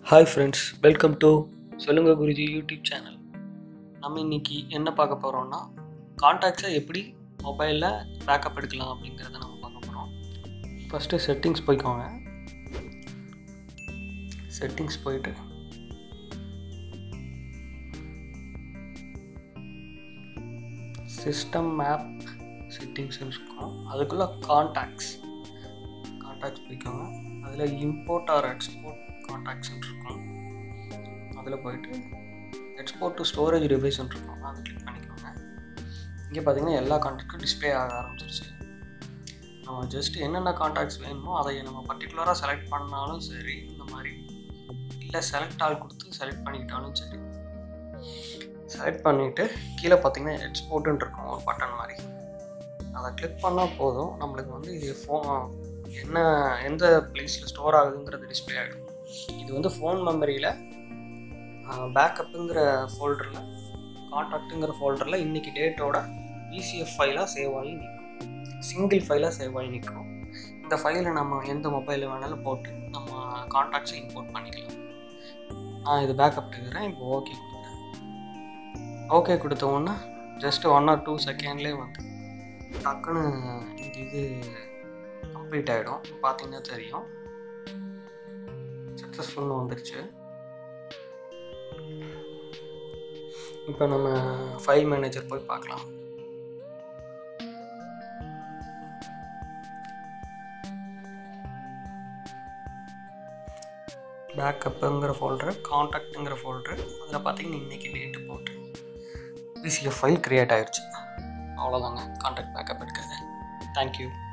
hi friends welcome to சொல்லுங்க Guruji YouTube channel நம்ம இன்னைக்கு என்ன பார்க்க போகிறோம்னா காண்டாக்ட்ஸை எப்படி மொபைலில் பேக்கப் எடுக்கலாம் அப்படிங்கிறத நம்ம பார்க்க போகிறோம் ஃபஸ்ட்டு செட்டிங்ஸ் போய்க்கோங்க செட்டிங்ஸ் போயிட்டு சிஸ்டம் மேப் செட்டிங்ஸ் இருக்கும் அதுக்குள்ளே காண்டாக்ட்ஸ் காண்டாக்ட்ஸ் போய்க்கோங்க அதில் இம்போர்ட் ஆர் எக்ஸ்போர்ட் காண்டாக்ட்ஸ்னு இருக்கும் அதில் போயிட்டு எக்ஸ்போர்ட் டு ஸ்டோரேஜ் டிவைஸ்னு இருக்கும் அதை கிளிக் பண்ணிக்கோங்க இங்கே பார்த்தீங்கன்னா எல்லா காண்டாக்டும் டிஸ்பிளே ஆக ஆரம்பிச்சிருச்சு நம்ம ஜஸ்ட் என்னென்ன காண்டாக்ட்ஸ் வேணுமோ அதை நம்ம பர்டிகுலராக செலக்ட் பண்ணாலும் சரி இந்த மாதிரி இல்லை செலக்ட் ஆல் கொடுத்து செலக்ட் பண்ணிக்கிட்டாலும் சரி செலக்ட் பண்ணிவிட்டு கீழே பார்த்தீங்கன்னா எக்ஸ்போர்ட்டுன்னு இருக்கும் ஒரு பட்டன் மாதிரி அதை கிளிக் பண்ணால் போதும் நம்மளுக்கு வந்து இது ஃபோ என்ன எந்த பிளேஸில் ஸ்டோர் ஆகுதுங்கிறது டிஸ்பிளே ஆகிடும் இது வந்து ஃபோன் மெமரியில் பேக்கப்புங்கிற ஃபோல்டரில் காண்டாக்ட்டுங்கிற ஃபோல்டரில் இன்றைக்கி டேட்டோட இசிஎஃப் ஃபைலாக சேவ் ஆகி நிற்கும் சிங்கிள் ஃபைலாக சேவ் ஆகி நிற்கும் இந்த ஃபைலை நம்ம எந்த மொபைலில் வேணாலும் போட்டு நம்ம காண்டாக்ட்ஸை இம்போர்ட் பண்ணிக்கலாம் நான் இது பேக்கப் எடுக்கிறேன் இப்போ ஓகே கொடுக்குறேன் ஓகே கொடுத்த உடனே ஜஸ்ட் ஒன் ஆர் டூ செகண்ட்லேயே வந்து டக்குன்னு இந்த இது கம்ப்ளீட் ஆகிடும் பார்த்தீங்கன்னா தெரியும் சக்ஸஸ்ஃபுல்னு வந்துருச்சு இப்போ நம்ம ஃபைல் மேனேஜர் போய் பார்க்கலாம் பேக்கப்புங்கிற ஃபோல்டரு காண்டாக்ட்டுங்கிற ஃபோல்டரு அதில் பார்த்தீங்கன்னா இன்றைக்கி டேட்டு போட்டு பிசிஎஃப் ஃபைல் க்ரியேட் ஆயிடுச்சு அவ்வளோதாங்க காண்டாக்ட் பேக்கப் எடுக்கிறது தேங்க்யூ